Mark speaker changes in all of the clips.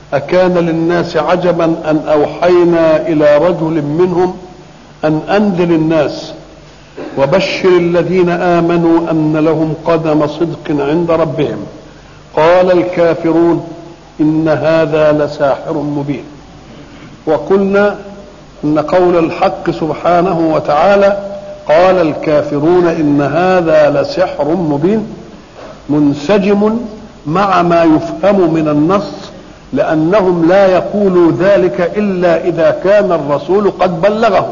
Speaker 1: أكان للناس عجبا أن أوحينا إلى رجل منهم أن أنذر الناس وبشر الذين آمنوا أن لهم قدم صدق عند ربهم قال الكافرون إن هذا لساحر مبين وقلنا ان قول الحق سبحانه وتعالى قال الكافرون ان هذا لسحر مبين منسجم مع ما يفهم من النص لانهم لا يقولوا ذلك الا اذا كان الرسول قد بلغه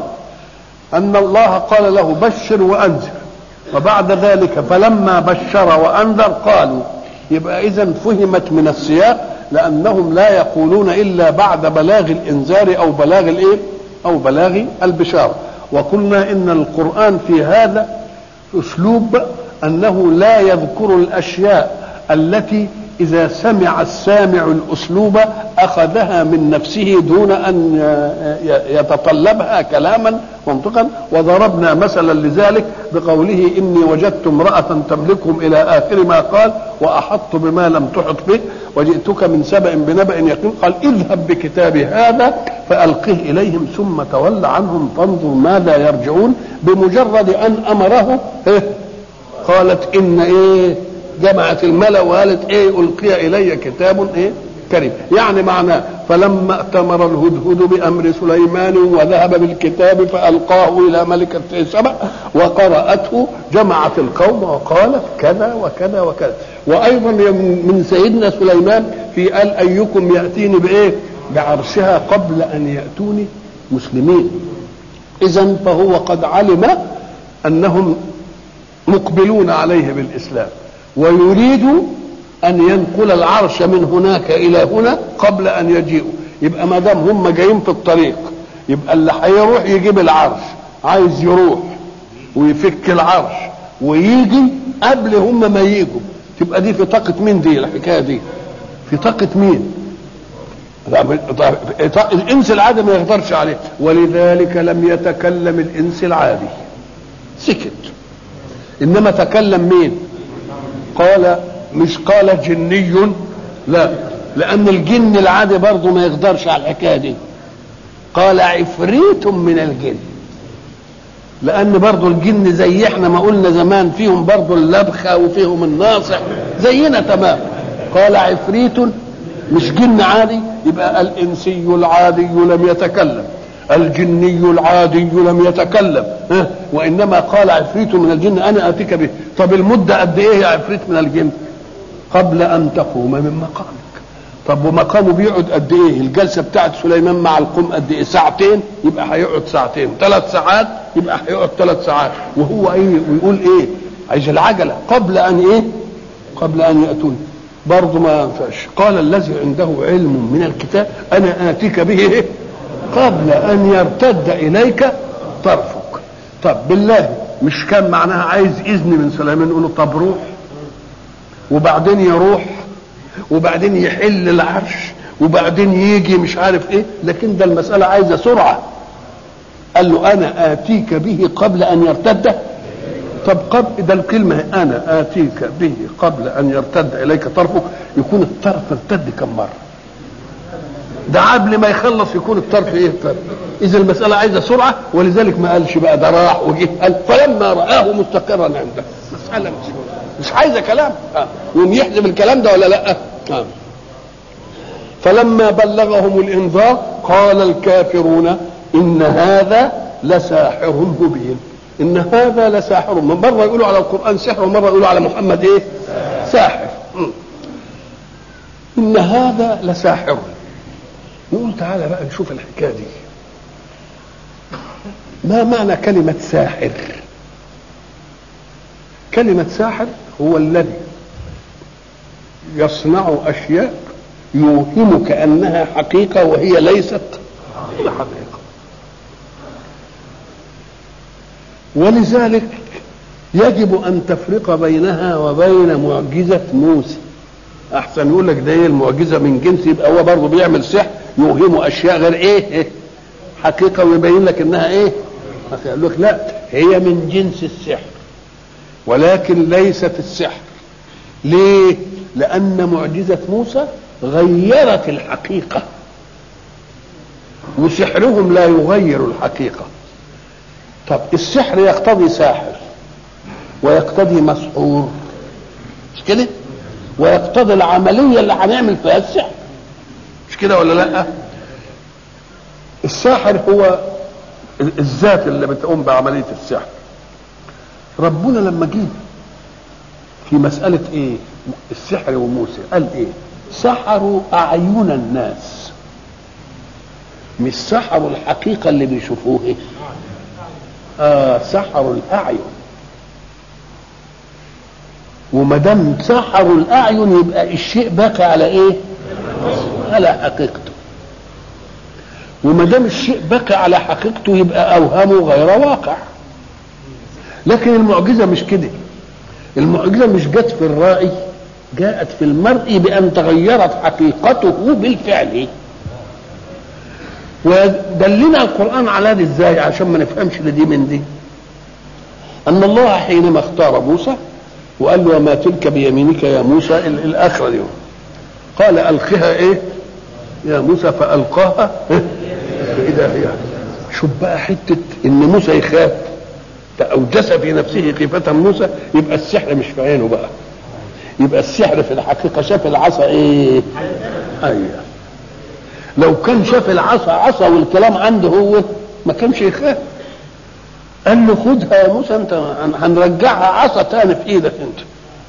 Speaker 1: ان الله قال له بشر وانذر وبعد ذلك فلما بشر وانذر قالوا يبقى اذا فهمت من السياق لانهم لا يقولون الا بعد بلاغ الانذار او بلاغ الايه او بلاغ البشاره وقلنا ان القران في هذا اسلوب انه لا يذكر الاشياء التي اذا سمع السامع الاسلوب اخذها من نفسه دون ان يتطلبها كلاما منطقا وضربنا مثلا لذلك بقوله اني وجدت امراه تملكهم الى اخر ما قال واحطت بما لم تحط به وجئتك من سبأ بنبأ يقين قال اذهب بكتابي هذا فألقه إليهم ثم تول عنهم فانظر ماذا يرجعون بمجرد أن أمره إيه قالت إن إيه جمعت الملأ وقالت إيه ألقي إلي كتاب إيه كريم يعني معناه فلما ائتمر الهدهد بأمر سليمان وذهب بالكتاب فألقاه إلى ملكة سبأ وقرأته جمعت القوم وقالت كذا وكذا وكذا وأيضا من سيدنا سليمان في قال أيكم يأتيني بإيه بعرشها قبل أن يأتوني مسلمين إذا فهو قد علم أنهم مقبلون عليه بالإسلام ويريد أن ينقل العرش من هناك إلى هنا قبل أن يجيئوا يبقى ما دام هم جايين في الطريق يبقى اللي هيروح يجيب العرش عايز يروح ويفك العرش ويجي قبل هم ما يجوا تبقى دي في طاقة مين دي الحكاية دي في طاقة مين الانس العادي ما يقدرش عليه ولذلك لم يتكلم الانس العادي سكت انما تكلم مين قال مش قال جني لا لان الجن العادي برضه ما يقدرش على الحكايه دي قال عفريت من الجن لان برضه الجن زي احنا ما قلنا زمان فيهم برضه اللبخه وفيهم الناصح زينا تمام قال عفريت مش جن عادي يبقى الانسي العادي لم يتكلم الجني العادي لم يتكلم ها؟ وانما قال عفريت من الجن انا اتيك به طب المده قد ايه يا عفريت من الجن قبل ان تقوم من مقامك طب ومقامه بيقعد قد ايه الجلسه بتاعت سليمان مع القوم قد ايه ساعتين يبقى هيقعد ساعتين ثلاث ساعات يبقى هيقعد ثلاث ساعات وهو ايه ويقول ايه عايز العجله قبل ان ايه قبل ان ياتوني برضه ما ينفعش قال الذي عنده علم من الكتاب انا اتيك به إيه؟ قبل ان يرتد اليك طرفك طب بالله مش كان معناها عايز اذن من سليمان يقول له طب روح وبعدين يروح وبعدين يحل العرش وبعدين يجي مش عارف ايه لكن ده المساله عايزه سرعه قال له انا اتيك به قبل ان يرتد طب قبل ده الكلمه انا اتيك به قبل ان يرتد اليك طرفك يكون الطرف ارتد كم مره ده قبل ما يخلص يكون الطرف ايه الطرف اذا المساله عايزه سرعه ولذلك ما قالش بقى ده راح وجه قال فلما راه مستقرا عنده مساله مش مش عايزه كلام آه. يقوم يحذف الكلام ده ولا لا آه. فلما بلغهم الانذار قال الكافرون ان هذا لساحر مبين ان هذا لساحر مره يقولوا على القران سحر ومره يقولوا على محمد ايه ساحر م. ان هذا لساحر نقول تعالى بقى نشوف الحكايه دي ما معنى كلمه ساحر كلمه ساحر هو الذي يصنع اشياء يوهمك انها حقيقه وهي ليست حقيقه ولذلك يجب ان تفرق بينها وبين معجزه موسى احسن يقول لك ده ايه المعجزه من جنس يبقى هو برضه بيعمل سحر يوهم اشياء غير ايه حقيقه ويبين لك انها ايه يقول لك لا هي من جنس السحر ولكن ليست السحر ليه لان معجزه موسى غيرت الحقيقة وسحرهم لا يغير الحقيقة طب السحر يقتضي ساحر ويقتضي مسحور مش كده ويقتضي العملية اللي هنعمل فيها السحر مش كده ولا لا الساحر هو الذات اللي بتقوم بعملية السحر ربنا لما جه في مسألة ايه السحر وموسى قال ايه سحروا أعين الناس مش سحروا الحقيقة اللي بيشوفوها إيه؟ آه سحروا الأعين وما دام سحروا الأعين يبقى الشيء بقى على إيه؟ على حقيقته وما دام الشيء بقى على حقيقته يبقى أوهامه غير واقع لكن المعجزة مش كده المعجزة مش جت في الرأي جاءت في المرء بأن تغيرت حقيقته بالفعل ودلنا القرآن على هذا ازاي عشان ما نفهمش دي من دي أن الله حينما اختار موسى وقال له وما تلك بيمينك يا موسى الآخرة دي قال ألقها إيه يا موسى فألقاها فإذا هي شوف بقى حتة إن موسى يخاف أوجس في نفسه خيفة موسى يبقى السحر مش في عينه بقى يبقى السحر في الحقيقة شاف العصا ايه ايوه لو كان شاف العصا عصا والكلام عنده هو ما كانش يخاف قال له خدها يا موسى انت هنرجعها عصا تاني في ايدك انت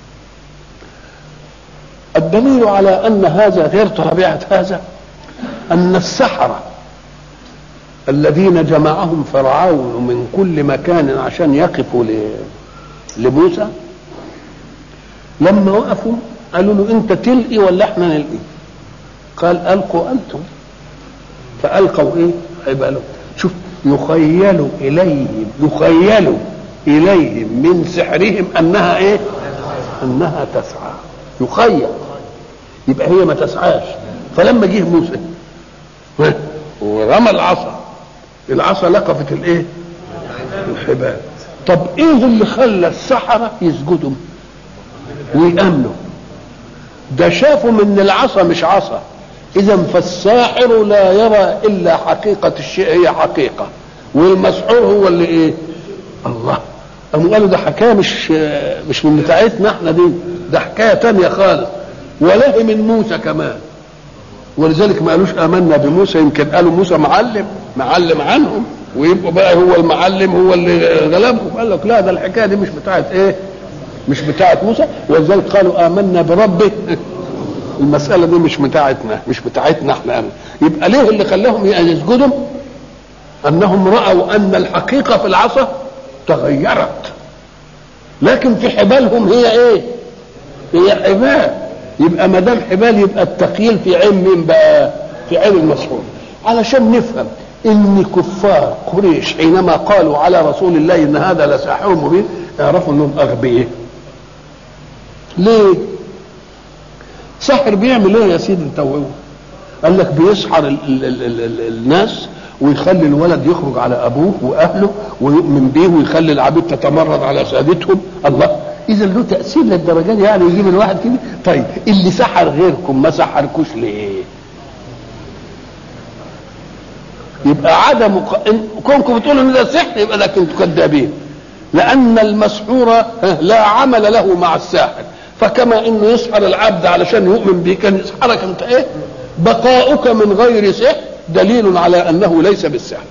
Speaker 1: الدليل على ان هذا غير طبيعة هذا ان السحرة الذين جمعهم فرعون من كل مكان عشان يقفوا لموسى لما وقفوا قالوا له انت تلقي ولا احنا نلقي قال القوا انتم فالقوا ايه عبالهم شوف يخيل اليهم يخيل اليهم من سحرهم انها ايه انها تسعى يخيل يبقى هي ما تسعاش فلما جه موسى ورمى العصا العصا لقفت الايه الحبال طب ايه اللي خلى السحره يسجدوا ويأمنوا ده شافوا من العصا مش عصا اذا فالساحر لا يرى الا حقيقة الشيء هي حقيقة والمسحور هو اللي ايه الله قاموا قالوا ده حكاية مش مش من بتاعتنا احنا دي ده حكاية تانية خالص وله من موسى كمان ولذلك ما قالوش امنا بموسى يمكن قالوا موسى معلم معلم عنهم ويبقوا بقى هو المعلم هو اللي غلبهم قال لك لا ده الحكايه دي مش بتاعت ايه مش بتاعت موسى ولذلك قالوا امنا بربه المساله دي مش بتاعتنا مش بتاعتنا احنا يبقى ليه اللي خلاهم يسجدوا انهم راوا ان الحقيقه في العصا تغيرت لكن في حبالهم هي ايه هي حبال يبقى ما دام حبال يبقى التقييل في عين مين بقى في عين المسحور علشان نفهم ان كفار قريش حينما قالوا على رسول الله ان هذا لساحر مبين اعرفوا انهم اغبياء ليه ساحر بيعمل ايه يا سيدي انت وهو قال لك بيسحر ال ال ال ال ال الناس ويخلي الولد يخرج على ابوه واهله ويؤمن بيه ويخلي العبيد تتمرد على سادتهم الله اذا له تاثير للدرجه دي يعني يجيب الواحد كده طيب اللي سحر غيركم ما سحركوش ليه يبقى عدم كونكم بتقولوا ان ده سحر يبقى ده كنتوا كذابين لان المسحور لا عمل له مع الساحر فكما انه يسحر العبد علشان يؤمن به كان يسحرك انت ايه بقاؤك من غير سحر دليل على انه ليس بالسحر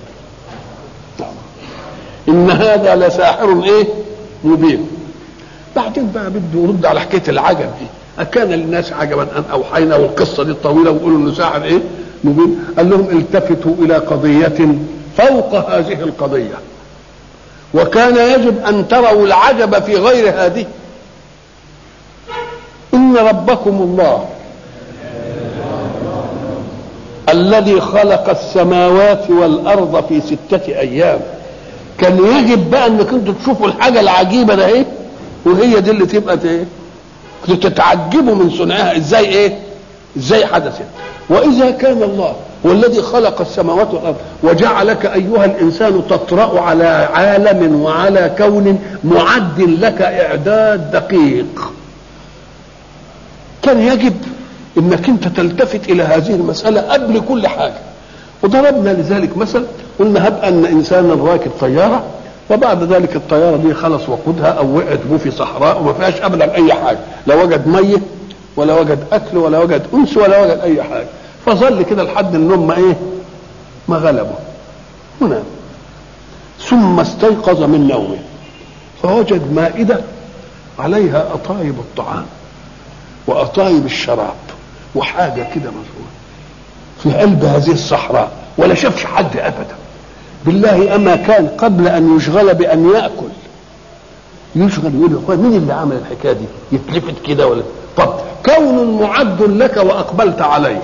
Speaker 1: ان هذا لساحر ايه مبين بعدين بقى بده يرد على حكايه العجب دي أكان للناس عجبا أن أوحينا والقصة دي الطويلة ويقولوا إنه ساحر إيه؟ مبين قال لهم التفتوا إلى قضية فوق هذه القضية وكان يجب أن تروا العجب في غير هذه إن ربكم الله الذي خلق السماوات والأرض في ستة أيام كان يجب بقى انك انتوا تشوفوا الحاجة العجيبة ده ايه وهي دي اللي تبقى ايه تتعجبوا من صنعها ازاي ايه ازاي حدثت واذا كان الله والذي خلق السماوات والارض وجعلك ايها الانسان تطرا على عالم وعلى كون معد لك اعداد دقيق كان يجب انك انت تلتفت الى هذه المساله قبل كل حاجه وضربنا لذلك مثل قلنا هب ان انسانا راكب طياره وبعد ذلك الطياره دي خلص وقودها او وقعت بو في صحراء وما فيهاش ابدا اي حاجه لا وجد ميه ولا وجد اكل ولا وجد انس ولا وجد اي حاجه فظل كده لحد النوم ما ايه ما غلبه ونام ثم استيقظ من نومه فوجد مائده عليها اطايب الطعام واطايب الشراب وحاجه كده مزروعه في قلب هذه الصحراء ولا شافش حد ابدا بالله اما كان قبل ان يشغل بان ياكل يشغل يقول يا اخوان مين اللي عمل الحكايه دي يتلفت كده ولا طب كون معد لك واقبلت عليه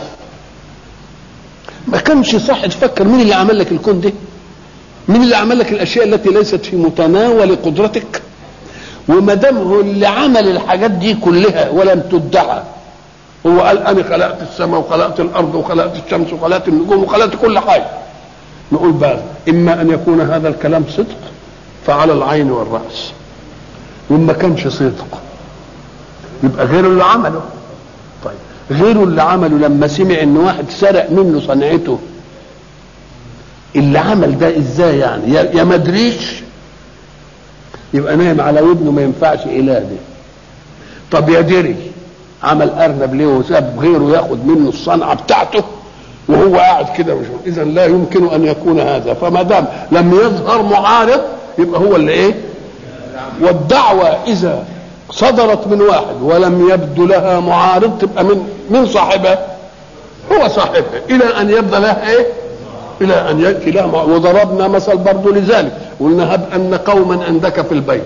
Speaker 1: ما كانش صح تفكر مين اللي عمل لك الكون ده مين اللي عمل لك الاشياء التي ليست في متناول قدرتك وما دام هو اللي عمل الحاجات دي كلها ولم تدعى هو قال انا خلقت السماء وخلقت الارض وخلقت الشمس وخلقت النجوم وخلقت كل حاجه نقول بقى اما ان يكون هذا الكلام صدق فعلى العين والراس وما كانش صدق يبقى غيره اللي عمله طيب غيره اللي عمله لما سمع ان واحد سرق منه صنعته اللي عمل ده ازاي يعني يا يا مدريش يبقى نايم على ودنه ما ينفعش اله ده طب يا دري عمل ارنب ليه وساب غيره ياخد منه الصنعه بتاعته وهو قاعد كده مش اذا لا يمكن ان يكون هذا فما دام لم يظهر معارض يبقى هو اللي ايه والدعوه اذا صدرت من واحد ولم يبدو لها معارض تبقى من من صاحبها هو صاحبها الى ان يبدو لها ايه الى ان ياتي لها معارض. وضربنا مثل برضه لذلك قلنا هب ان قوما عندك في البيت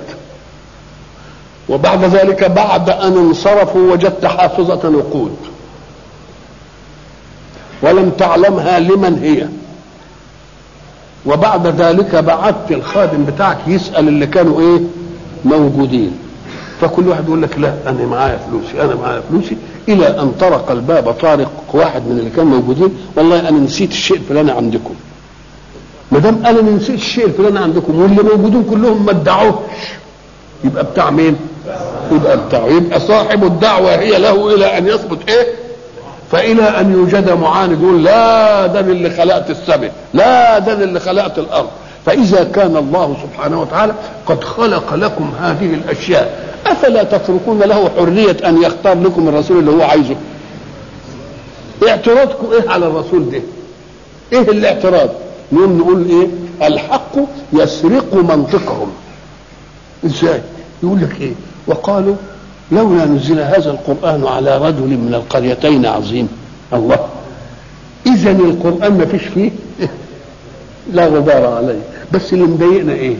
Speaker 1: وبعد ذلك بعد ان انصرفوا وجدت حافظه وقود ولم تعلمها لمن هي وبعد ذلك بعثت الخادم بتاعك يسال اللي كانوا ايه موجودين فكل واحد يقول لك لا انا معايا فلوسي انا معايا فلوسي الى ان طرق الباب طارق واحد من اللي كانوا موجودين والله انا نسيت الشيء الفلاني عندكم ما دام انا نسيت الشيء الفلاني عندكم واللي موجودين كلهم ما ادعوش يبقى بتاع مين؟ يبقى بتاعه يبقى صاحب الدعوه هي له الى ان يثبت ايه؟ فإلى أن يوجد معاند يقول لا ده أنا اللي خلقت السماء لا ده أنا اللي خلقت الأرض فإذا كان الله سبحانه وتعالى قد خلق لكم هذه الأشياء أفلا تتركون له حرية أن يختار لكم الرسول اللي هو عايزه اعتراضكم إيه على الرسول ده إيه الاعتراض نقول نقول إيه الحق يسرق منطقهم إزاي يقول لك إيه وقالوا لولا نزل هذا القرآن على رجل من القريتين عظيم الله إذا القرآن ما فيش فيه لا غبار عليه بس اللي مضايقنا إيه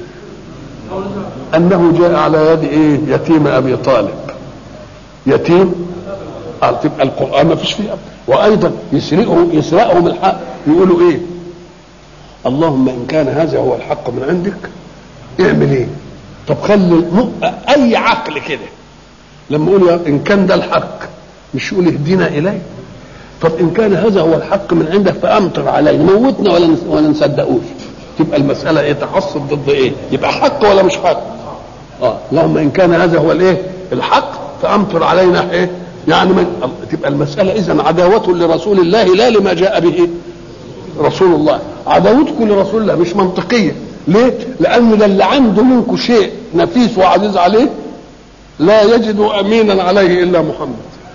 Speaker 1: أنه جاء على يد إيه يتيم أبي طالب يتيم آه تبقى القرآن ما فيش فيه وأيضا يسرقهم يسرقهم الحق يقولوا إيه اللهم إن كان هذا هو الحق من عندك اعمل إيه طب خلي أي عقل كده لما يقول ان كان ده الحق مش يقول اهدنا اليه طب ان كان هذا هو الحق من عندك فامطر علينا موتنا ولا ولا نصدقوش تبقى المساله ايه تحصل ضد ايه يبقى حق ولا مش حق اه اللهم ان كان هذا هو الايه الحق فامطر علينا ايه يعني من تبقى المساله اذا عداوه لرسول الله لا لما جاء به رسول الله عداوتكم لرسول الله مش منطقيه ليه لان ده اللي عنده منكم شيء نفيس وعزيز عليه لا يجد امينا عليه الا محمد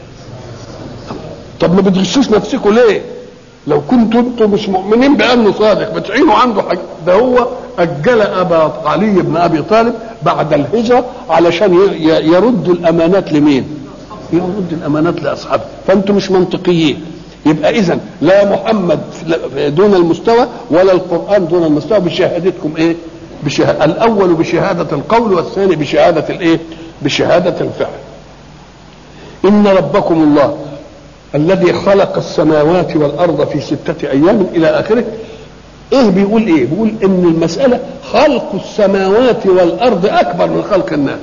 Speaker 1: طب ما بتغشوش نفسكم ليه لو كنتوا انتم مش مؤمنين بانه صادق بتعينوا عنده حاجه ده هو اجل ابا علي بن ابي طالب بعد الهجره علشان يرد الامانات لمين يرد الامانات لاصحابه فانتم مش منطقيين يبقى اذا لا محمد دون المستوى ولا القران دون المستوى بشهادتكم ايه بشه... الاول بشهاده القول والثاني بشهاده الايه بشهادة الفعل إن ربكم الله الذي خلق السماوات والأرض في ستة أيام إلى آخره إيه بيقول إيه بيقول إن المسألة خلق السماوات والأرض أكبر من خلق الناس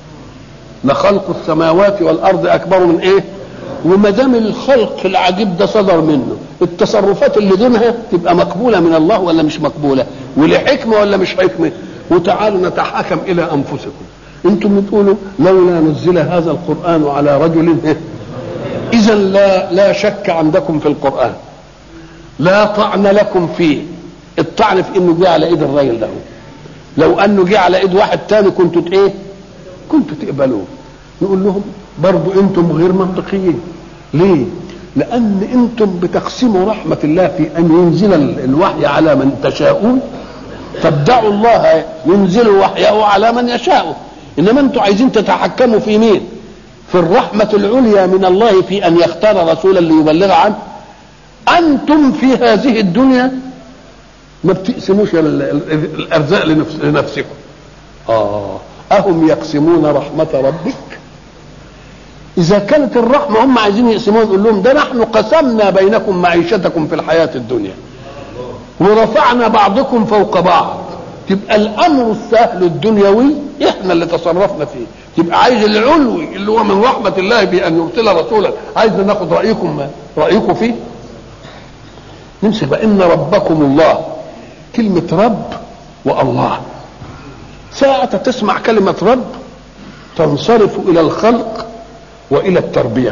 Speaker 1: لخلق السماوات والأرض أكبر من إيه وما دام الخلق العجيب ده صدر منه التصرفات اللي دونها تبقى مقبولة من الله ولا مش مقبولة ولحكمة ولا مش حكمة وتعالوا نتحاكم إلى أنفسكم انتم بتقولوا لولا نزل هذا القران على رجل اذا اذا لا لا شك عندكم في القران لا طعن لكم فيه الطعن في انه جه على ايد الراجل ده لو انه جه على ايد واحد تاني كنتوا ايه كنتوا تقبلوه نقول لهم برضو انتم غير منطقيين ليه لان انتم بتقسموا رحمه الله في ان ينزل الوحي على من تشاءون فادعوا الله ينزل وحيه على من يشاء انما انتم عايزين تتحكموا في مين في الرحمه العليا من الله في ان يختار رسولا ليبلغ عنه انتم في هذه الدنيا ما بتقسموش الارزاق لنفسكم اه اهم يقسمون رحمه ربك اذا كانت الرحمه هم عايزين يقسموها نقول لهم ده نحن قسمنا بينكم معيشتكم في الحياه الدنيا ورفعنا بعضكم فوق بعض تبقى الامر السهل الدنيوي احنا اللي تصرفنا فيه تبقى عايز العلوي اللي هو من رحمه الله بان يرسل رسولا عايز ناخد رايكم رايكم فيه نمسك بقى ان ربكم الله كلمه رب والله ساعة تسمع كلمة رب تنصرف إلى الخلق وإلى التربية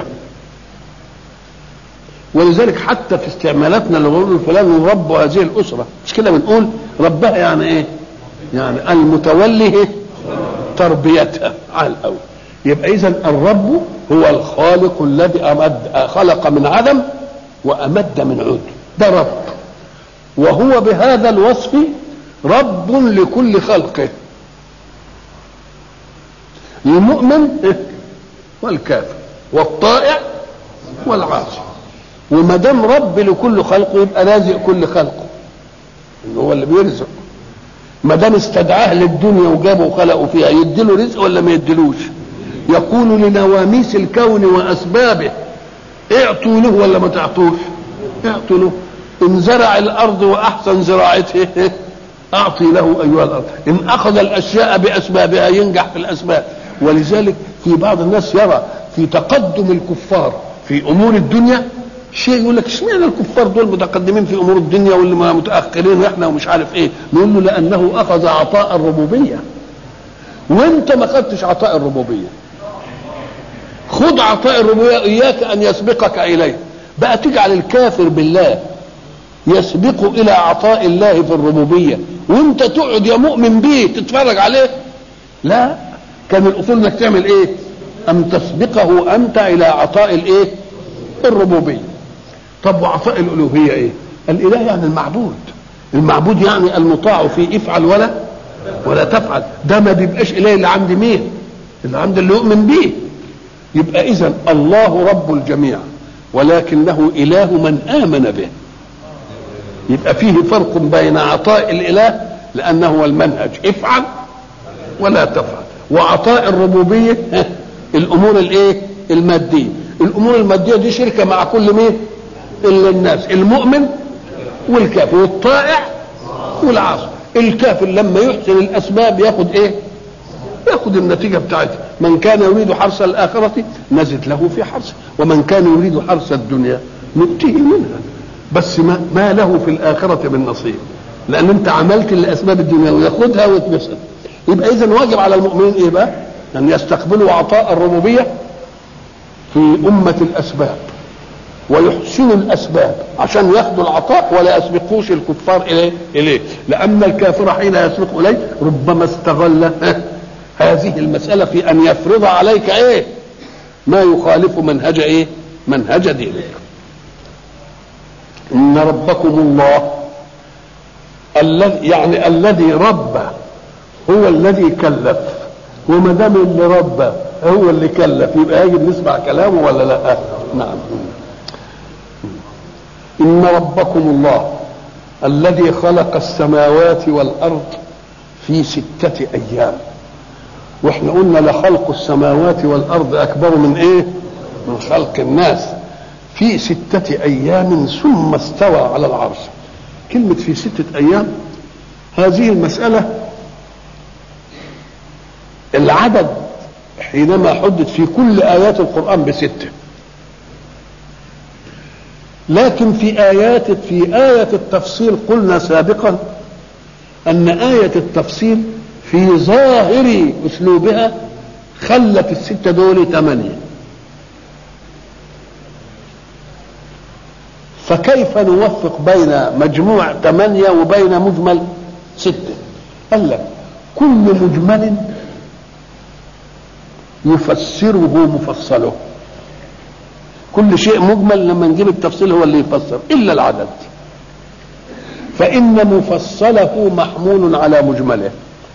Speaker 1: ولذلك حتى في استعمالاتنا اللي بنقول فلان رب هذه الأسرة مش كده بنقول ربها يعني إيه؟ يعني المتولي تربيتها على الأول يبقى إذا الرب هو الخالق الذي أمد خلق من عدم وأمد من عود ده رب وهو بهذا الوصف رب لكل خلقه المؤمن والكافر والطائع والعاصي وما دام رب لكل خلقه يبقى رازق كل خلقه اللي هو اللي بيرزق ما دام استدعاه للدنيا وجابه وخلقه فيها يديله رزق ولا ما يديلوش يقول لنواميس الكون واسبابه اعطوا له ولا ما تعطوش اعطوا له ان زرع الارض واحسن زراعته اعطي له ايها الارض ان اخذ الاشياء باسبابها ينجح في الاسباب ولذلك في بعض الناس يرى في تقدم الكفار في امور الدنيا شيء يقول لك اشمعنى الكفار دول متقدمين في امور الدنيا واللي متاخرين واحنا ومش عارف ايه نقول له لانه اخذ عطاء الربوبيه وانت ما خدتش عطاء الربوبيه خذ عطاء الربوبيه اياك ان يسبقك اليه بقى تجعل الكافر بالله يسبق الى عطاء الله في الربوبيه وانت تقعد يا مؤمن به تتفرج عليه لا كان الاصول انك تعمل ايه ان تسبقه انت الى عطاء الايه الربوبيه طب وعطاء الالوهيه ايه الاله يعني المعبود المعبود يعني المطاع في افعل ولا ولا تفعل ده ما بيبقاش اله اللي عند مين اللي عند اللي يؤمن به يبقى اذا الله رب الجميع ولكنه اله من امن به يبقى فيه فرق بين عطاء الاله لانه هو المنهج افعل ولا تفعل وعطاء الربوبيه الامور الايه الماديه الامور الماديه دي شركه مع كل مين الا الناس المؤمن والكافر والطائع والعاصي الكافر لما يحسن الاسباب ياخد ايه ياخد النتيجة بتاعتها من كان يريد حرث الآخرة نزد له في حرثه ومن كان يريد حرث الدنيا نؤتيه منها بس ما, ما له في الآخرة من نصيب لأن أنت عملت الأسباب الدنيا وياخدها ويتبسط يبقى إذا واجب على المؤمنين إيه بقى؟ أن يستقبلوا عطاء الربوبية في أمة الأسباب ويحسنوا الأسباب عشان ياخدوا العطاء ولا يسبقوش الكفار إليه إليه لأن الكافر حين يسبق إليه ربما استغل هذه المسألة في أن يفرض عليك إيه ما يخالف منهج إيه منهج دينك إن ربكم الله الذي يعني الذي ربى هو الذي كلف وما دام اللي ربى هو اللي كلف يبقى يجب نسمع كلامه ولا لا نعم إن ربكم الله الذي خلق السماوات والأرض في ستة أيام واحنا قلنا لخلق السماوات والأرض أكبر من إيه من خلق الناس في ستة أيام ثم استوى على العرش كلمة في ستة أيام هذه المسألة العدد حينما حدث في كل آيات القرآن بستة لكن في آيات في آية التفصيل قلنا سابقا أن آية التفصيل في ظاهر أسلوبها خلت الستة دول ثمانية فكيف نوفق بين مجموع ثمانية وبين مجمل ستة قال لك كل مجمل يفسره مفصله كل شيء مجمل لما نجيب التفصيل هو اللي يفسر إلا العدد فإن مفصله محمول على مجمله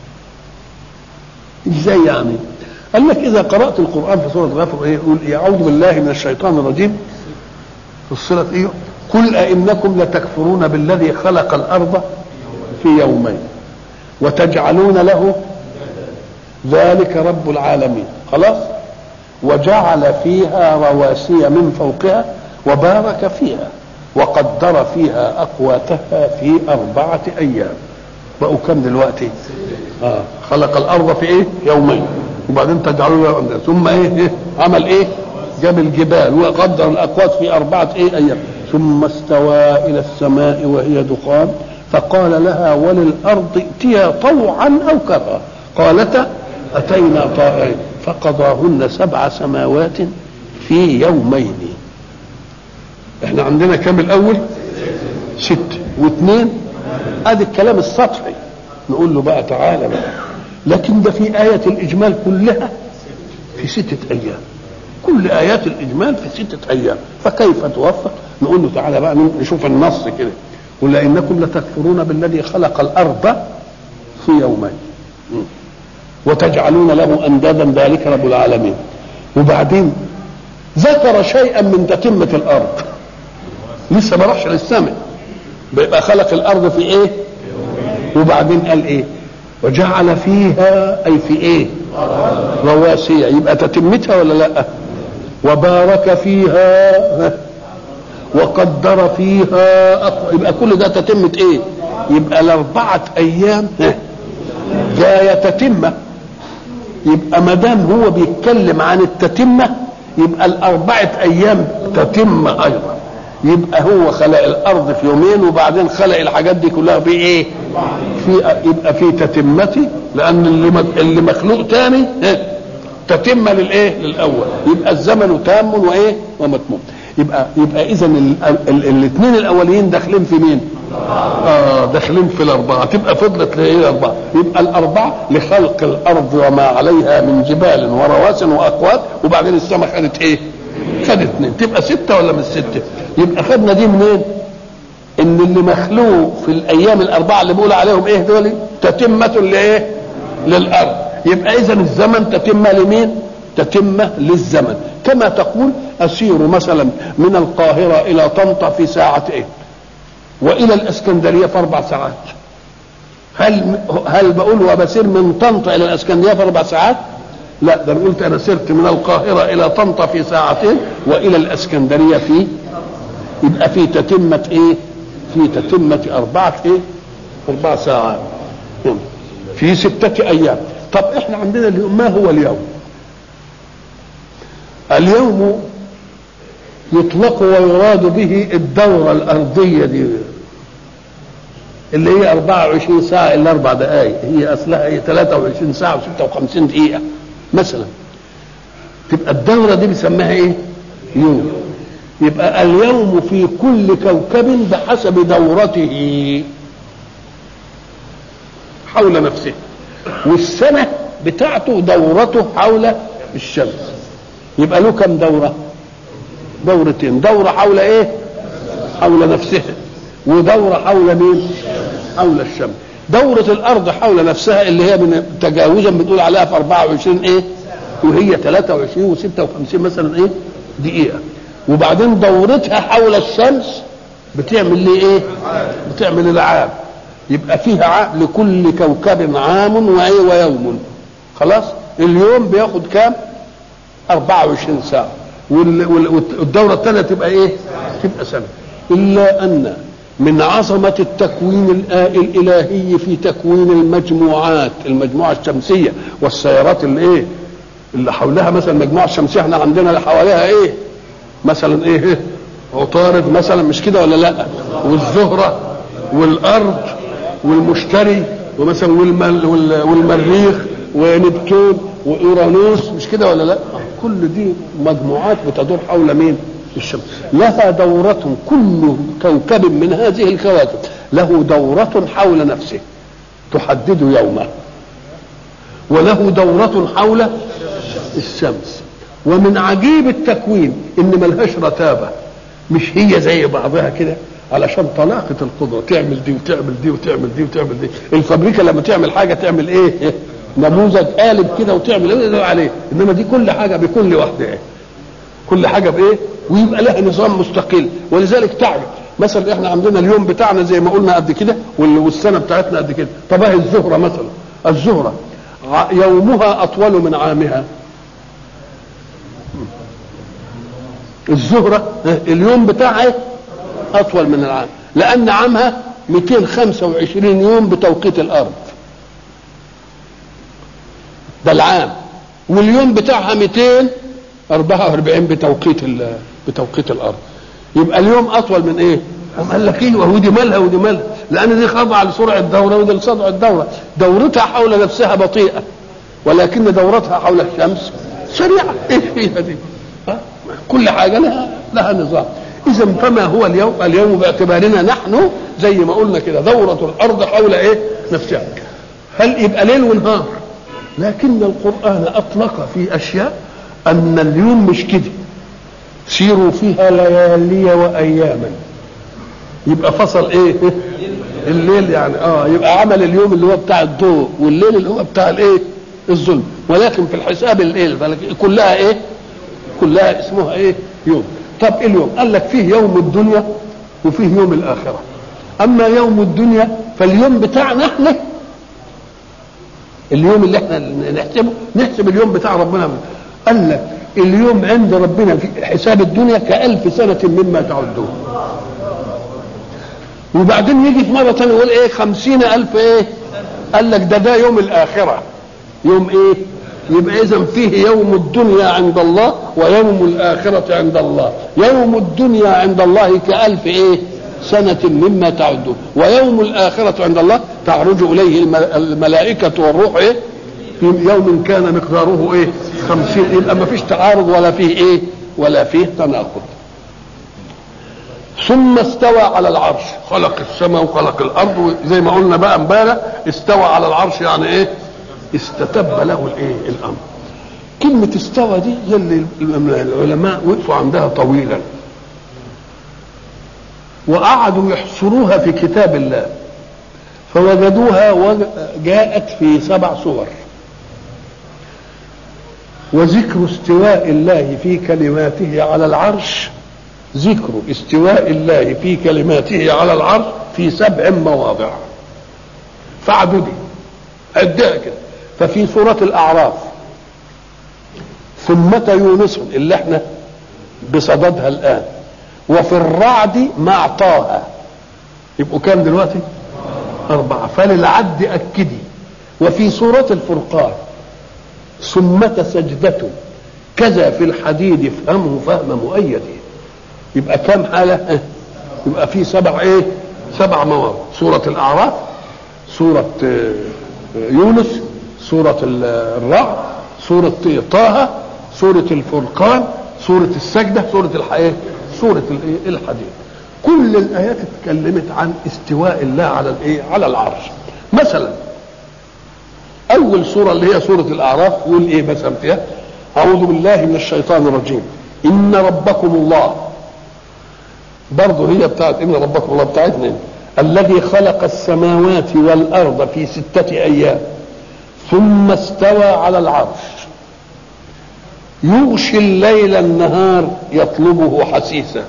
Speaker 1: ازاي يعني قال لك اذا قرات القران في سوره غافر ايه يقول اعوذ بالله من الشيطان الرجيم فصلت ايه قل ائنكم لتكفرون بالذي خلق الارض في يومين وتجعلون له ذلك رب العالمين خلاص وجعل فيها رواسي من فوقها وبارك فيها وقدر فيها اقواتها في اربعه ايام بقوا كم دلوقتي آه. خلق الارض في ايه يومين وبعدين تجعلوا له أندادا ثم ايه, إيه عمل ايه جاب الجبال وقدر الاقوات في اربعه ايه ايام ثم استوى الى السماء وهي دخان فقال لها وللارض ائتيا طوعا او كرها قالتا اتينا طائعين فقضاهن سبع سماوات في يومين احنا عندنا كم الاول ست واثنين ادي الكلام السطحي نقول له بقى تعالى بقى لكن ده في آية الإجمال كلها في ستة أيام كل آيات الإجمال في ستة أيام فكيف توفق نقول له تعالى بقى نشوف النص كده قل إنكم لتكفرون بالذي خلق الأرض في يومين وتجعلون له أندادا ذلك رب العالمين وبعدين ذكر شيئا من تتمة الأرض لسه ما راحش للسماء بيبقى خلق الأرض في إيه وبعدين قال إيه وجعل فيها أي في إيه رواسي يبقى تتمتها ولا لا وبارك فيها وقدر فيها يبقى كل ده تتمة ايه يبقى الاربعة ايام جاية تتمة يبقى ما دام هو بيتكلم عن التتمة يبقى الأربعة أيام تتمة أيضا يبقى هو خلق الأرض في يومين وبعدين خلق الحاجات دي كلها بإيه؟ في يبقى في تتمتي لأن اللي اللي مخلوق تاني تتمة للإيه؟ للأول يبقى الزمن تام وإيه؟ ومتموم يبقى يبقى إذا الاثنين الأولين داخلين في مين؟ اه داخلين في الأربعة تبقى فضلت لإيه الأربعة؟ يبقى الأربعة لخلق الأرض وما عليها من جبال ورواسي وأقوات وبعدين السماء خدت إيه؟ خدت اثنين تبقى ستة ولا مش ستة؟ يبقى خدنا دي منين؟ ان اللي مخلوق في الايام الاربعه اللي بيقول عليهم ايه دول تتمه لايه للارض يبقى اذا الزمن تتمه لمين تتمه للزمن كما تقول اسير مثلا من القاهره الى طنطا في ساعتين والى الاسكندريه في اربع ساعات هل هل بقول وبسير من طنطا الى الاسكندريه في اربع ساعات لا ده انا قلت انا سرت من القاهره الى طنطا في ساعتين والى الاسكندريه في يبقى في تتمه ايه في تتمة أربعة إيه؟ أربع ساعات في ستة أيام طب إحنا عندنا اليوم ما هو اليوم؟ اليوم يطلق ويراد به الدورة الأرضية دي اللي هي 24 ساعة إلا أربع دقائق هي أصلها هي 23 ساعة و56 دقيقة مثلا تبقى الدورة دي بيسميها إيه؟ يوم يبقى اليوم في كل كوكب بحسب دورته حول نفسه والسنة بتاعته دورته حول الشمس يبقى له كم دورة دورتين دورة حول ايه حول نفسها ودورة حول مين حول الشمس دورة الأرض حول نفسها اللي هي من تجاوزا بنقول عليها في 24 ايه وهي 23 و56 مثلا ايه دقيقة وبعدين دورتها حول الشمس بتعمل ليه ايه بتعمل العام يبقى فيها عام لكل كوكب عام وايه ويوم خلاص اليوم بياخد كام 24 ساعة والدورة الثانية تبقى ايه تبقى سنة إلا أن من عظمة التكوين الإلهي في تكوين المجموعات المجموعة الشمسية والسيارات اللي ايه اللي حولها مثلا المجموعة الشمسية احنا عندنا اللي حواليها ايه مثلا ايه عطارد مثلا مش كده ولا لا والزهرة والارض والمشتري ومثلا والمل والمريخ ونبتون واورانوس مش كده ولا لا كل دي مجموعات بتدور حول مين الشمس لها دورة كل كوكب من هذه الكواكب له دورة حول نفسه تحدد يومه وله دورة حول الشمس ومن عجيب التكوين ان ملهاش رتابة مش هي زي بعضها كده علشان طلاقة القدرة تعمل دي وتعمل دي وتعمل دي وتعمل دي الفابريكا لما تعمل حاجة تعمل ايه نموذج قالب كده وتعمل ايه عليه انما دي كل حاجة بكل واحدة ايه كل حاجة بايه ويبقى لها نظام مستقل ولذلك تعرف مثلا احنا عندنا اليوم بتاعنا زي ما قلنا قد كده والسنة بتاعتنا قد كده طب اهي الزهرة مثلا الزهرة يومها اطول من عامها الزهرة اليوم بتاعها اطول من العام لان عامها 225 يوم بتوقيت الارض ده العام واليوم بتاعها 244 بتوقيت بتوقيت الارض يبقى اليوم اطول من ايه قام قال لك ايه ودي مالها ودي مالها لان دي خاضعه لسرعه الدوره ودي لسرعه الدوره دورتها حول نفسها بطيئه ولكن دورتها حول الشمس سريعه ايه فيها دي ها؟ كل حاجه لها لها نظام اذا فما هو اليوم اليوم باعتبارنا نحن زي ما قلنا كده دوره الارض حول ايه نفسها هل يبقى ليل ونهار لكن القران اطلق في اشياء ان اليوم مش كده سيروا فيها ليالي واياما يبقى فصل ايه الليل يعني اه يبقى عمل اليوم اللي هو بتاع الضوء والليل اللي هو بتاع الايه الظلم ولكن في الحساب الايه كلها ايه كلها اسمها ايه يوم طب إيه اليوم قال لك فيه يوم الدنيا وفيه يوم الاخره اما يوم الدنيا فاليوم بتاعنا احنا اليوم اللي احنا نحسبه نحسب اليوم بتاع ربنا قال لك اليوم عند ربنا في حساب الدنيا كألف سنة مما تعدون وبعدين يجي في مرة ثانية يقول ايه خمسين ألف ايه قال لك ده ده يوم الآخرة يوم ايه يبقى إذا فيه يوم الدنيا عند الله ويوم الآخرة عند الله يوم الدنيا عند الله كألف ايه سنة مما تعدون ويوم الآخرة عند الله تعرج إليه الملائكة والروح ايه في يوم كان مقداره ايه خمسين يبقى ما فيش تعارض ولا فيه ايه ولا فيه تناقض ثم استوى على العرش خلق السماء وخلق الارض زي ما قلنا بقى امبارح استوى على العرش يعني ايه استتب له الايه الامر كلمة استوى دي هي اللي العلماء وقفوا عندها طويلا وقعدوا يحصروها في كتاب الله فوجدوها جاءت في سبع صور وذكر استواء الله في كلماته على العرش ذكر استواء الله في كلماته على العرش في سبع مواضع فاعددي عدها كده ففي سورة الأعراف ثمة يونس اللي احنا بصددها الآن وفي الرعد مع طه يبقوا كام دلوقتي؟ أربعة فللعد أكدي وفي سورة الفرقان ثمة سجدة كذا في الحديد افهمه فهم مؤيد يبقى كم حالة يبقى في سبع ايه سبع مواضع سورة الأعراف سورة يونس سورة الرعد سورة طه سورة الفرقان سورة السجدة سورة الحياة سورة الحديد كل الآيات اتكلمت عن استواء الله على الايه على العرش مثلا اول سوره اللي هي سوره الاعراف يقول ايه مثلا فيها اعوذ بالله من الشيطان الرجيم ان ربكم الله برضه هي بتاعت ان ربكم الله بتاعتنا الذي خلق السماوات والارض في سته ايام ثم استوى على العرش يغشي الليل النهار يطلبه حسيسا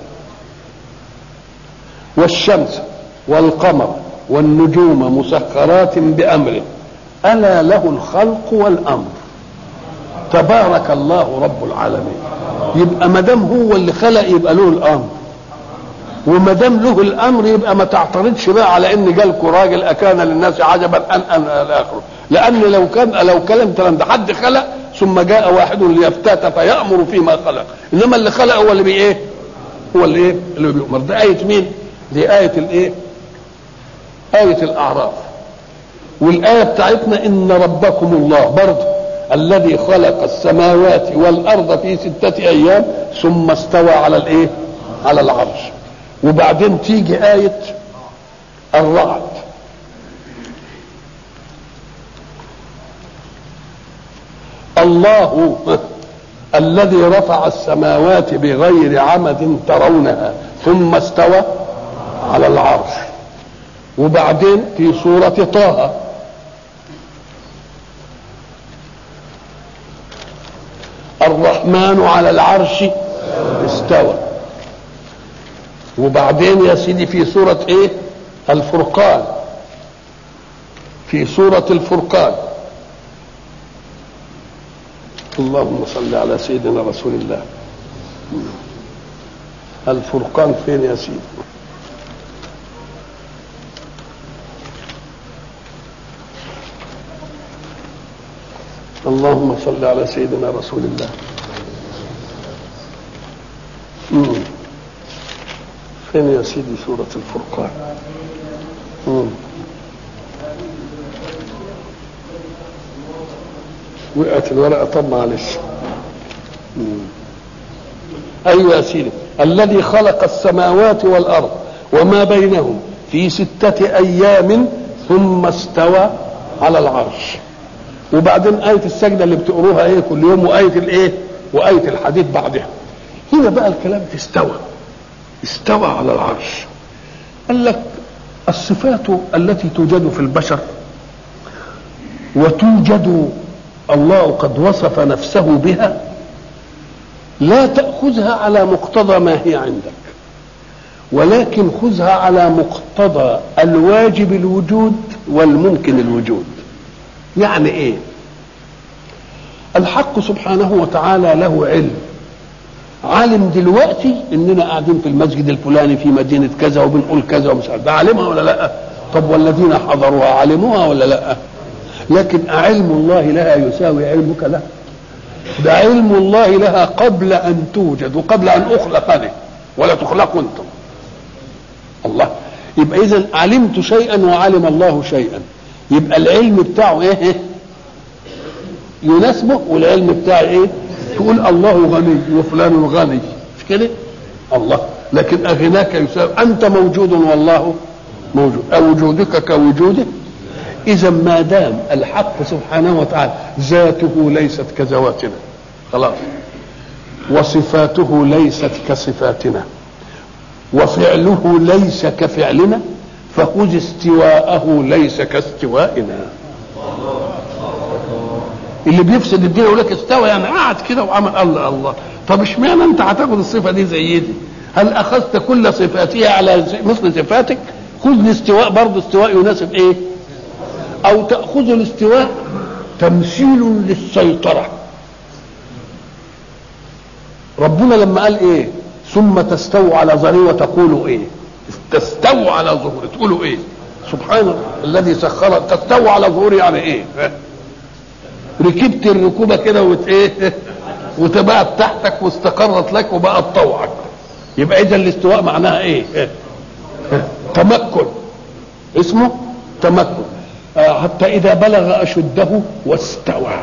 Speaker 1: والشمس والقمر والنجوم مسخرات بامره الا له الخلق والامر تبارك الله رب العالمين يبقى ما دام هو اللي خلق يبقى له الامر وما دام له الامر يبقى ما تعترضش بقى على ان جالكوا راجل اكان للناس عجبا ان ان الى اخره لان لو كان لو كلام كلام ده حد خلق ثم جاء واحد ليفتات فيامر فيما خلق انما اللي خلق هو اللي بي ايه هو اللي ايه اللي بيؤمر ده ايه مين دي ايه الايه ايه الاعراف والآية بتاعتنا إن ربكم الله برضه الذي خلق السماوات والارض في سته ايام ثم استوى على الايه على العرش وبعدين تيجي ايه الرعد الله الذي رفع السماوات بغير عمد ترونها ثم استوى على العرش وبعدين في سورة طه الرحمن على العرش استوى وبعدين يا سيدي في سورة ايه الفرقان في سورة الفرقان اللهم صل على سيدنا رسول الله الفرقان فين يا سيدي اللهم صل على سيدنا رسول الله مم. فين يا سيدي سورة الفرقان مم. وقعت الورقة طب معلش مم. أيوة يا سيدي الذي خلق السماوات والأرض وما بينهم في ستة أيام ثم استوى على العرش وبعدين آية السجدة اللي بتقروها إيه كل يوم وآية الإيه وآية الحديث بعدها هنا بقى الكلام استوى استوى على العرش قال لك الصفات التي توجد في البشر وتوجد الله قد وصف نفسه بها لا تأخذها على مقتضى ما هي عندك ولكن خذها على مقتضى الواجب الوجود والممكن الوجود يعني ايه الحق سبحانه وتعالى له علم عالم دلوقتي اننا قاعدين في المسجد الفلاني في مدينه كذا وبنقول كذا ومش عارف ده عالمها ولا لا طب والذين حضروها علموها ولا لا لكن علم الله لها يساوي علمك لها ده علم الله لها قبل ان توجد وقبل ان اخلق انا ولا تخلقوا انتم الله يبقى اذا علمت شيئا وعلم الله شيئا يبقى العلم بتاعه ايه يناسبه والعلم بتاعه ايه تقول الله غني وفلان غني مش كده الله لكن اغناك يساوي انت موجود والله موجود او وجودك كوجوده اذا ما دام الحق سبحانه وتعالى ذاته ليست كذواتنا خلاص وصفاته ليست كصفاتنا وفعله ليس كفعلنا فخذ استواءه ليس كاستوائنا اللي بيفسد الدين يقول لك استوى يعني قعد كده وعمل الله الله طب اشمعنى انت هتاخد الصفه دي زي دي هل اخذت كل صفاتها على مثل صفاتك خذ الاستواء برضه استواء يناسب ايه او تاخذ الاستواء تمثيل للسيطره ربنا لما قال ايه ثم تستووا على ظهري وتقولوا ايه تستووا على ظهوري تقولوا ايه سبحان الذي سخر تستووا على ظهوري يعني ايه ركبت الركوبه كده وت ايه وتبقت تحتك واستقرت لك وبقت طوعك يبقى اذا الاستواء معناها ايه تمكن اسمه تمكن حتى اذا بلغ اشده واستوى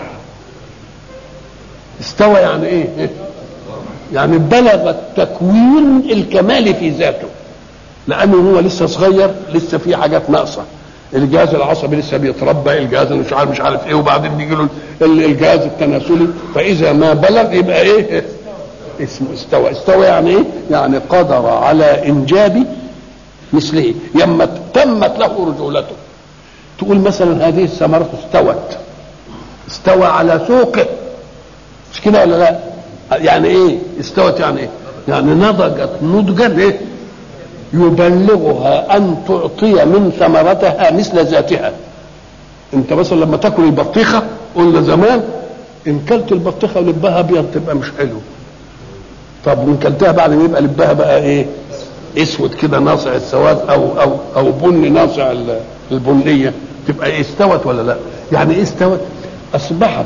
Speaker 1: استوى يعني ايه يعني بلغ التكوين الكمالي في ذاته لانه هو لسه صغير لسه في حاجات ناقصه الجهاز العصبي لسه بيتربى الجهاز مش عارف مش عارف ايه وبعدين يجي له الجهاز التناسلي فاذا ما بلغ يبقى ايه اسمه استوى استوى يعني ايه يعني قدر على انجاب مثله يما تمت له رجولته تقول مثلا هذه الثمرة استوت استوى على سوقه مش كده ولا لا يعني ايه استوت يعني ايه يعني نضجت نضجا ايه يبلغها ان تعطي من ثمرتها مثل ذاتها انت مثلا لما تاكل البطيخه قلنا زمان ان كلت البطيخه ولبها ابيض تبقى مش حلو طب وان كلتها بعد ما يبقى لبها بقى ايه اسود كده ناصع السواد او او او بني ناصع البنيه تبقى إيه استوت ولا لا يعني ايه استوت اصبحت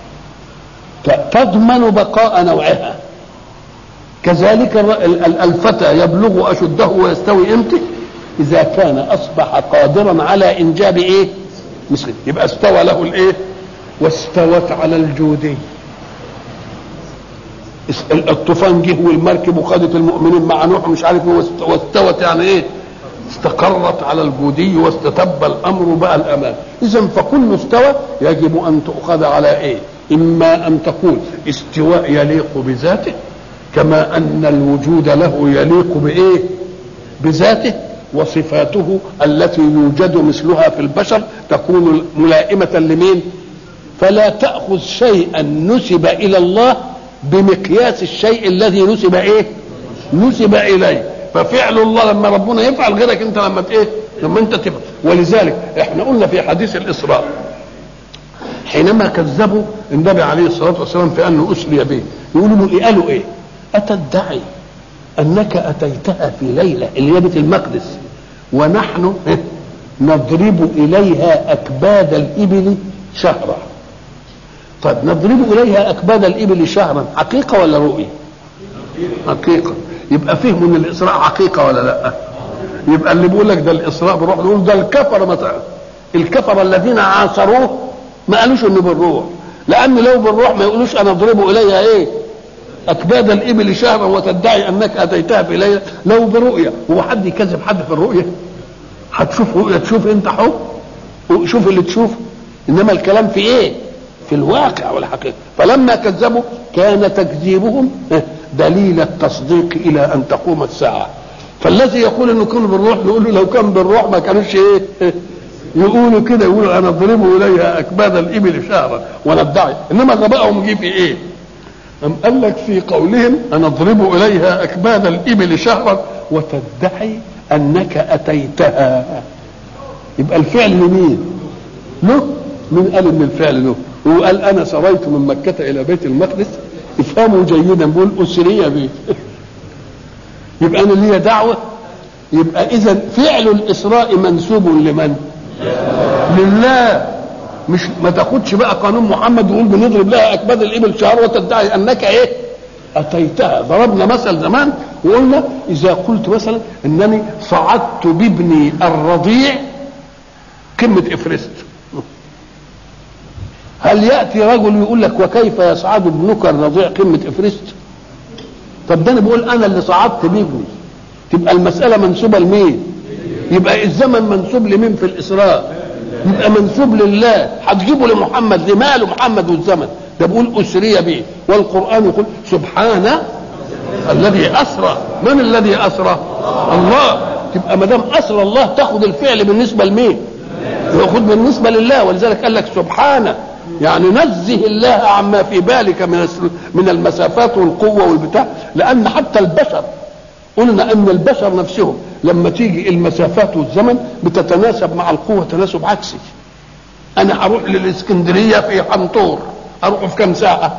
Speaker 1: تضمن بقاء نوعها كذلك الفتى يبلغ اشده ويستوي امتى اذا كان اصبح قادرا على انجاب ايه مثله يبقى استوى له الايه واستوت على الجودي الطوفان جه والمركب وخدت المؤمنين مع نوح مش عارف واستوت يعني ايه استقرت على الجودي واستتب الامر بقى الامان اذا فكل استوى يجب ان تؤخذ على ايه اما ان تقول استواء يليق بذاته كما ان الوجود له يليق بايه بذاته وصفاته التي يوجد مثلها في البشر تكون ملائمه لمين فلا تاخذ شيئا نسب الى الله بمقياس الشيء الذي نسب ايه نسب اليه ففعل الله لما ربنا يفعل غيرك انت لما ايه لما انت تفعل ولذلك احنا قلنا في حديث الاسراء حينما كذبوا النبي عليه الصلاه والسلام في انه اسري به يقولوا له إيه قالوا ايه اتدعي انك اتيتها في ليله اللي هي بيت المقدس ونحن نضرب اليها اكباد الابل شهرا طيب نضرب اليها اكباد الابل شهرا حقيقه ولا رؤيه حقيقه يبقى فهم ان الاسراء حقيقه ولا لا يبقى اللي بيقول لك ده الاسراء بالروح يقول ده الكفر مثلا الكفر الذين عاصروه ما قالوش انه بالروح لان لو بالروح ما يقولوش انا اضرب اليها ايه اكباد الابل شهرا وتدعي انك اتيتها في ليله لو برؤيه هو حد يكذب حد في الرؤيه هتشوف رؤيه تشوف انت حب شوف اللي تشوفه انما الكلام في ايه في الواقع والحقيقه فلما كذبوا كان تكذيبهم دليل التصديق الى ان تقوم الساعه فالذي يقول انه كان بالروح نقول له لو كان بالروح ما كانوش ايه يقولوا كده يقولوا انا اضرب اليها اكباد الابل شهرا وندعي انما غبائهم جه في ايه؟ أم قال لك في قولهم أنا أضرب إليها أكباد الإبل شهرا وتدعي أنك أتيتها يبقى الفعل لمين؟ له؟ من قال إن الفعل له؟ هو قال أنا سريت من مكة إلى بيت المقدس افهموا جيدا بقول أسرية به يبقى أنا ليا دعوة يبقى إذا فعل الإسراء منسوب لمن؟ لله مش ما تاخدش بقى قانون محمد ويقول بنضرب لها اكباد الابل شهر وتدعي انك ايه اتيتها ضربنا مثل زمان وقلنا اذا قلت مثلا انني صعدت بابني الرضيع قمه افرست هل ياتي رجل يقول لك وكيف يصعد ابنك الرضيع قمه افرست طب ده انا بقول انا اللي صعدت بابني تبقى المساله منسوبه لمين يبقى الزمن منسوب لمين في الاسراء يبقى منسوب لله هتجيبه لمحمد لماله محمد والزمن ده بيقول اسري به والقران يقول سبحان الذي اسرى من الذي اسرى الله تبقى ما دام اسرى الله تاخذ الفعل بالنسبه لمين ياخذ بالنسبه لله ولذلك قال لك سبحانه يعني نزه الله عما في بالك من من المسافات والقوه والبتاع لان حتى البشر قلنا ان البشر نفسهم لما تيجي المسافات والزمن بتتناسب مع القوه تناسب عكسي انا هروح للاسكندريه في حنطور اروح في كم ساعه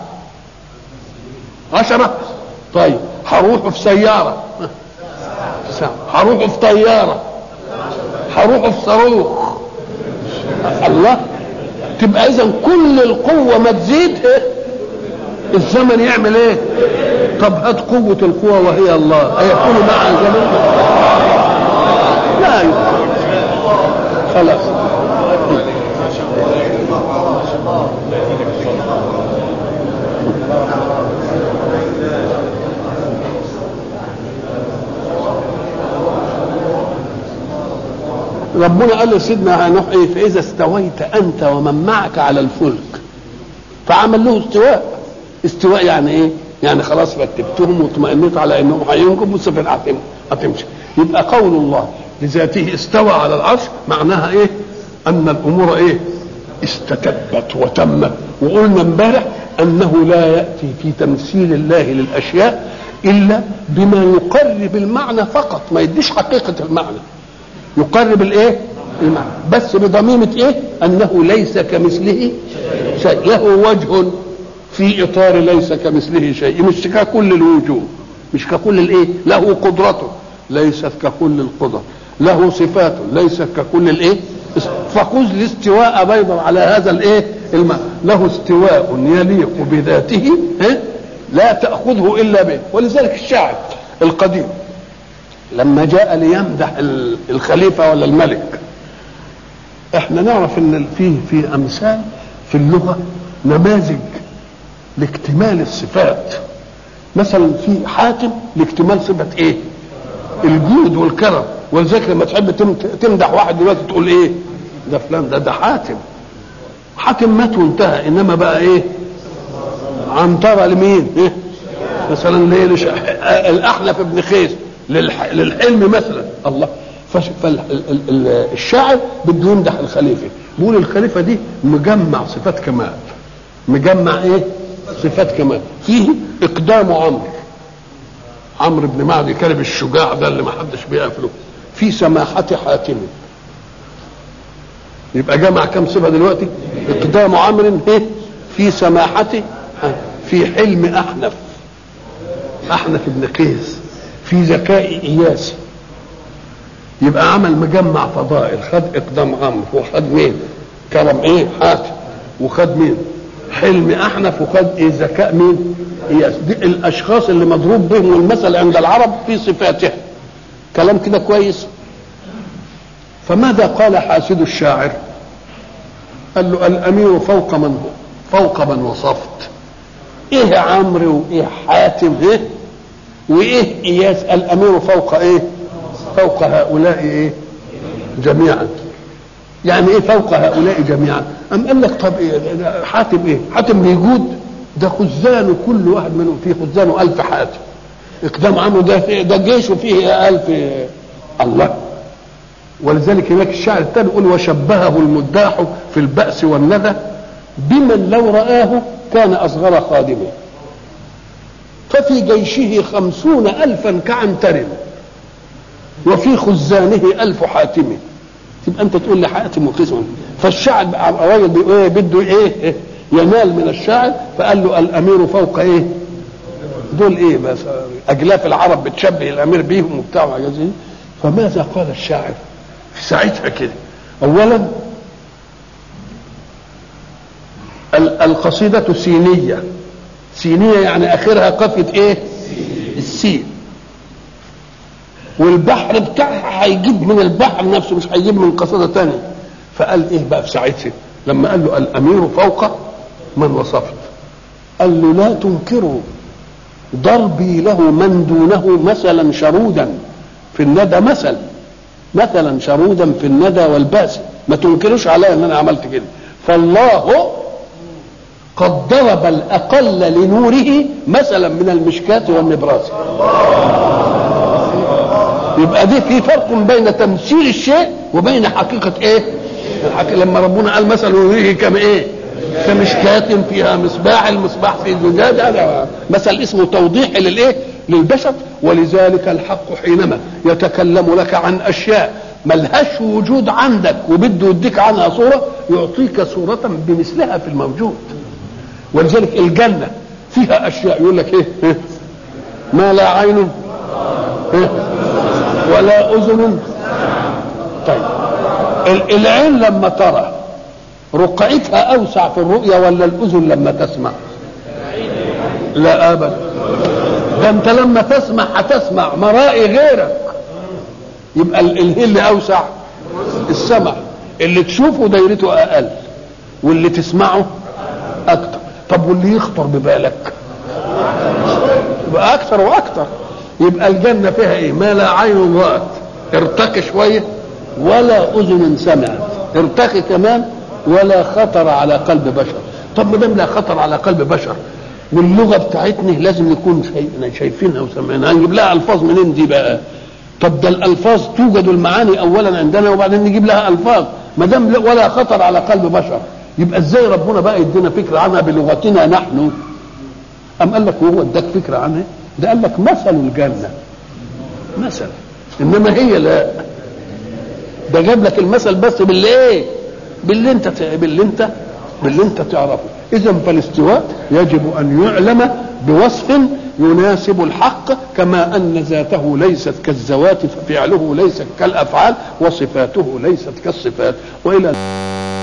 Speaker 1: عشرة طيب هروح في سيارة ساعة هروح في طيارة هروح في صاروخ الله تبقى اذا كل القوة ما تزيد الزمن يعمل ايه طب هات قوة القوة وهي الله أيكون مع الزمن لا يمكن خلاص ربنا قال لسيدنا نوح ايه فاذا استويت انت ومن معك على الفلك فعمل له استواء استواء يعني ايه يعني خلاص رتبتهم واطمئنيت على انهم هينجم والسفينه هتمشي يبقى قول الله لذاته استوى على العرش معناها ايه ان الامور ايه استتبت وتمت وقلنا امبارح انه لا ياتي في تمثيل الله للاشياء الا بما يقرب المعنى فقط ما يديش حقيقه المعنى يقرب الايه المعنى بس بضميمه ايه انه ليس كمثله شيء له وجه في اطار ليس كمثله شيء مش ككل الوجوه مش ككل الايه له قدرته ليست ككل القدر له صفات ليست ككل الايه فخذ الاستواء بيضا على هذا الايه الماء له استواء يليق بذاته لا تاخذه الا به ولذلك الشاعر القديم لما جاء ليمدح الخليفه ولا الملك احنا نعرف ان فيه في امثال في اللغة نماذج لاكتمال الصفات مثلا في حاتم لاكتمال صفة ايه الجود والكرم ولذلك لما تحب تم- تمدح واحد دلوقتي تقول ايه ده فلان ده ده حاتم حاتم مات وانتهى انما بقى ايه عنترة لمين ايه مثلا ليه لش... الاحنف بن خيس للح... للحلم مثلا الله فالشاعر بده يمدح الخليفه بيقول الخليفه دي مجمع صفات كمال مجمع ايه صفات كمال فيه اقدام عمرو عمرو بن معدي كلب الشجاع ده اللي ما حدش بيقفله في سماحة حاتم يبقى جمع كم صفة دلوقتي اقدام عمرو ايه في سماحة في حلم احنف احنف بن قيس في ذكاء اياس يبقى عمل مجمع فضائل خد اقدام عمرو وخد مين كرم ايه حاتم وخد مين حلم احنف وخد ايه ذكاء مين اياس دي الاشخاص اللي مضروب بهم المثل عند العرب في صفاتها كلام كده كويس فماذا قال حاسد الشاعر قال له الامير فوق من هو فوق من وصفت ايه عمرو وايه حاتم ايه وايه اياس الامير فوق ايه فوق هؤلاء ايه جميعا يعني ايه فوق هؤلاء جميعا ام قال لك طب إيه ده حاتم ايه حاتم بيجود ده خزان كل واحد منهم فيه خزانه ألف حاتم اقدام عمرو ده ده جيشه فيه ألف الله ولذلك هناك الشاعر الثاني يقول وشبهه المداح في البأس والندى بمن لو رآه كان أصغر خادمه ففي جيشه خمسون ألفا كعنتر وفي خزانه ألف حاتم تبقى أنت تقول لي حاتم وقسم فالشاعر الراجل بيقول إيه بده إيه ينال من الشاعر فقال له الأمير فوق إيه دول إيه بس أجلاف العرب بتشبه الأمير بيهم وبتاع وحاجات زي دي. فماذا قال الشاعر في ساعتها كده أولا ال- القصيدة سينية سينية يعني آخرها قافية إيه؟ السين والبحر بتاعها هيجيب من البحر نفسه مش هيجيب من قصيدة تانية فقال إيه بقى في ساعتها لما قال له الأمير فوق من وصفت قال له لا تنكروا ضربي له من دونه مثلا شرودا في الندى مثل مثلا شرودا في الندى والباس ما تنكروش عليا ان انا عملت كده فالله قد ضرب الاقل لنوره مثلا من المشكاة والنبراس يبقى دي في فرق بين تمثيل الشيء وبين حقيقة ايه الحقيقة لما ربنا قال مثل نوره كم ايه كمشكاة فيها مصباح المصباح في زجاج هذا مثل اسمه توضيح للايه للبشر ولذلك الحق حينما يتكلم لك عن اشياء ملهاش وجود عندك وبده يديك عنها صورة يعطيك صورة بمثلها في الموجود ولذلك الجنة فيها أشياء يقول لك إيه, إيه؟ ما لا عين إيه؟ ولا أذن طيب ال- العين لما ترى رقعتها أوسع في الرؤية ولا الأذن لما تسمع لا أبدا ده أنت لما تسمع هتسمع مرائي غيرك يبقى ال- ال- اللي اوسع السمع اللي تشوفه دايرته اقل واللي تسمعه اكتر طب واللي يخطر ببالك يبقى اكتر واكتر يبقى الجنه فيها ايه ما لا عين رات ارتقي شويه ولا اذن سمعت ارتقي كمان ولا خطر على قلب بشر طب ما دام لا خطر على قلب بشر واللغه بتاعتنا لازم نكون شايف- شايفينها وسامعينها هنجيب لها الفاظ منين دي بقى طب ده الالفاظ توجد المعاني اولا عندنا وبعدين نجيب لها الفاظ ما دام لا- ولا خطر على قلب بشر يبقى ازاي ربنا بقى يدينا فكره عنها بلغتنا نحن ام قال لك وهو اداك فكره عنها ده قال لك مثل الجنه مثل انما هي لا ده جاب لك المثل بس باللي ايه باللي انت باللي انت باللي انت تعرفه اذا فالاستواء يجب ان يعلم بوصف يناسب الحق كما ان ذاته ليست كالذوات ففعله ليس كالافعال وصفاته ليست كالصفات والى